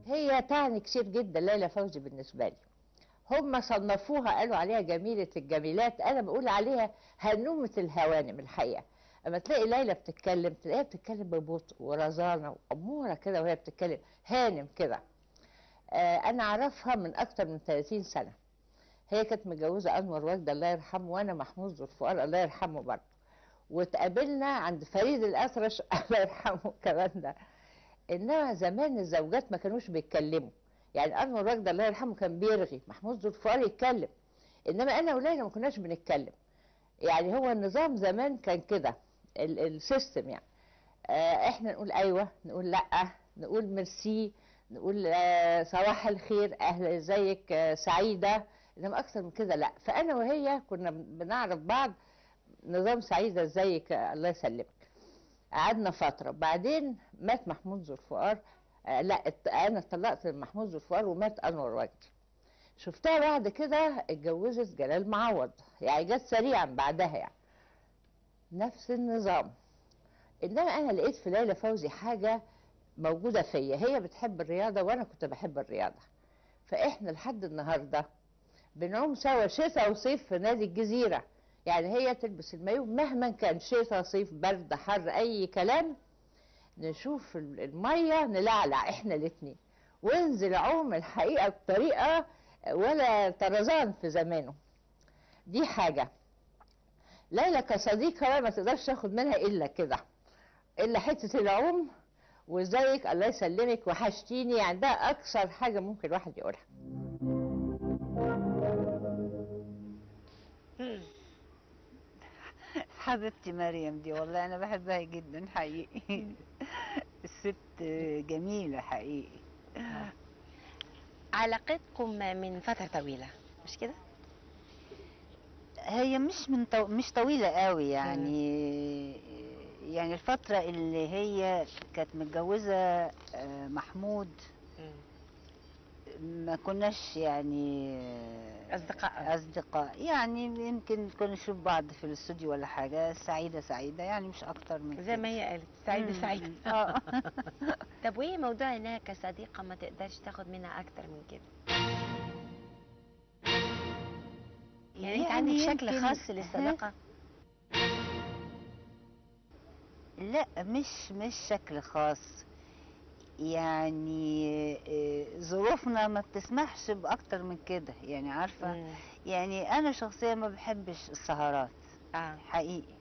هي تعني كتير جدا ليلى فوزي بالنسبه لي هم صنفوها قالوا عليها جميله الجميلات انا بقول عليها هنومه الهوانم الحقيقه اما تلاقي ليلى بتتكلم تلاقيها بتتكلم ببطء ورزانه واموره كده وهي بتتكلم هانم كده آه انا اعرفها من اكتر من 30 سنه هي كانت متجوزه انور وجده الله يرحمه وانا محمود ذوالفقار الله يرحمه برضه واتقابلنا عند فريد الاطرش الله يرحمه كمان ده انما زمان الزوجات ما كانوش بيتكلموا يعني انور وجده الله يرحمه كان بيرغي محمود ذوالفقار يتكلم انما انا وليلى ما كناش بنتكلم يعني هو النظام زمان كان كده ال- السيستم يعني آه احنا نقول ايوه نقول لا نقول ميرسي نقول آه صباح الخير اهلا ازيك آه سعيده انما اكثر من كده لا فانا وهي كنا بنعرف بعض نظام سعيده ازيك آه الله يسلمك قعدنا فتره بعدين مات محمود ذوالفقار آه لا ات- انا اتطلقت من محمود ذوالفقار ومات انور وجدي شفتها بعد كده اتجوزت جلال معوض يعني جت سريعا بعدها يعني نفس النظام انما انا لقيت في ليلى فوزي حاجه موجوده فيا هي بتحب الرياضه وانا كنت بحب الرياضه فاحنا لحد النهارده بنعوم سوا شتاء وصيف في نادي الجزيره يعني هي تلبس المايو مهما كان شتاء صيف برد حر اي كلام نشوف ال- الميه نلعلع احنا الاتنين وانزل عوم الحقيقه بطريقه ولا طرزان في زمانه دي حاجه ليلى كصديقه بقى ما تقدرش تاخد منها الا كده الا حته العوم وازيك الله يسلمك وحشتيني يعني ده اكثر حاجه ممكن الواحد يقولها حبيبتي مريم دي والله انا بحبها جدا حقيقي الست جميله حقيقي علاقتكم من فترة طويلة مش كده؟ هي مش من طو... مش طويله قوي يعني يعني الفتره اللي هي كانت متجوزه آه، محمود ما كناش يعني أصدقاء اصدقاء يعني يمكن كنا نشوف بعض في الاستوديو ولا حاجه سعيده سعيده يعني مش اكتر من زي ما هي قالت سعيدة مم. سعيدة اه طب وايه موضوع انها كصديقة ما تقدرش تاخد منها اكتر من كده؟ يعني انت عندك شكل يمكن- خاص للصداقة؟ لا مش مش شكل خاص يعني آه، ظروفنا ما بتسمحش باكتر من كده يعني عارفه مم. يعني انا شخصيا ما بحبش السهرات اه حقيقي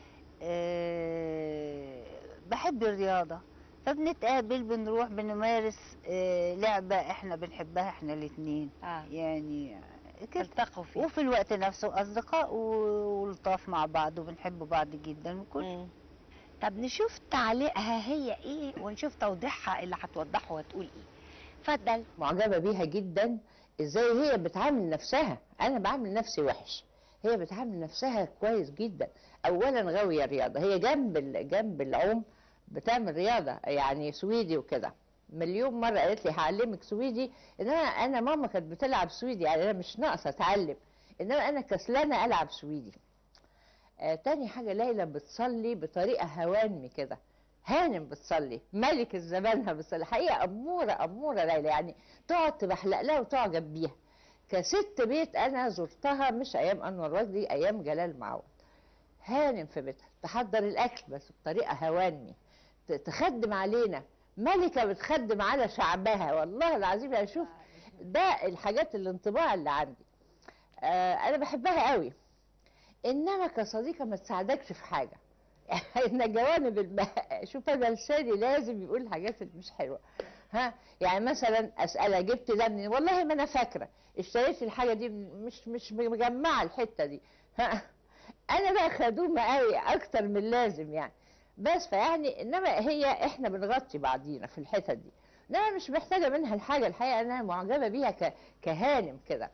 أه بحب الرياضة فبنتقابل بنروح بنمارس أه لعبة احنا بنحبها احنا الاتنين اه يعني كده تلتقوا فيه وفي الوقت نفسه أصدقاء و- ولطاف مع بعض وبنحب بعض جدا وكل مم. طب نشوف تعليقها هي ايه ونشوف توضيحها اللي هتوضحه وتقول ايه اتفضل معجبه بيها جدا ازاي هي بتعامل نفسها انا بعامل نفسي وحش هي بتعامل نفسها كويس جدا اولا غاويه رياضه هي جنب ال- جنب العوم بتعمل رياضه يعني سويدي وكده مليون مره قالت لي هعلمك سويدي انما انا ماما كانت بتلعب سويدي يعني انا مش ناقصه اتعلم انما انا كسلانه العب سويدي آه تاني حاجه ليلى بتصلي بطريقه هوانمي كده هانم بتصلي ملك زمانها بتصلي حقيقه اموره اموره ليلى يعني تقعد تبحلق لها وتعجب بيها كست بيت انا زرتها مش ايام انور وجدي ايام جلال معوض هانم في بيتها تحضر الاكل بس بطريقه هوانمي ت- تخدم علينا ملكه بتخدم على شعبها والله العظيم يعني شوف ده الحاجات الانطباع اللي عندي آه انا بحبها قوي انما كصديقه ما تساعدكش في حاجه ان جوانب الم... شوف انا لساني لازم يقول الحاجات اللي مش حلوه ها يعني مثلا اسالها جبت ده منين والله ما انا فاكره اشتريت الحاجه دي من- مش مش مجمعه الحته دي ها انا بقى خدومه قوي اكتر من اللازم يعني بس فيعني انما هي احنا بنغطي بعضينا في الحتت دي انما مش محتاجه منها الحاجه الحقيقه انا معجبه بيها ك... كهانم كده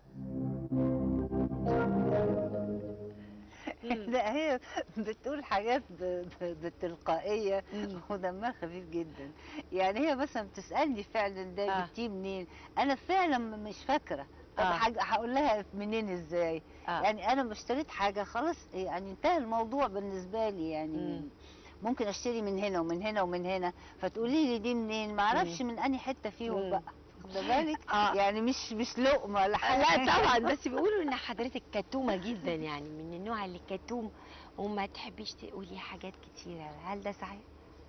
لا هي بتقول حاجات ب- ب- بتلقائية ودمها خفيف جدا يعني هي مثلا بتسألني فعلا ده آه. جبتيه منين أنا فعلا م- مش فاكرة طب آه. حاجة هقول لها منين ازاي آه. يعني أنا اشتريت حاجة خلاص يعني انتهى الموضوع بالنسبة لي يعني مم. ممكن اشتري من هنا ومن هنا ومن هنا فتقولي لي دي منين ما اعرفش من انهي حته فيهم مم. بقى واخده بالك آه. يعني مش مش لقمه ولا حاجه لا طبعا بس بيقولوا ان حضرتك كتومه جدا يعني من النوع اللي كتوم وما تحبيش تقولي حاجات كتيره هل ده صحيح؟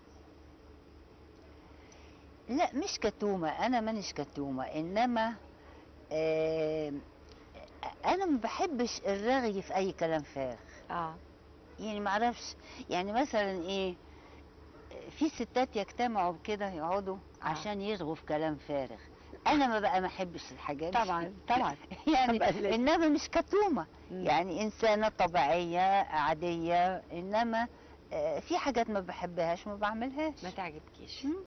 لا مش كتومه انا مانيش كتومه انما آه انا ما بحبش الرغي في اي كلام فارغ اه يعني ما اعرفش يعني مثلا ايه في ستات يجتمعوا كده يقعدوا عشان يرغوا في كلام فارغ انا ما بقى ما احبش الحاجات دي. طبعا طبعا يعني طبعاً لازم. انما مش كتومه مم. يعني انسانه طبيعيه عاديه انما آه، في حاجات ما بحبهاش ما بعملهاش ما تعجبكيش مم.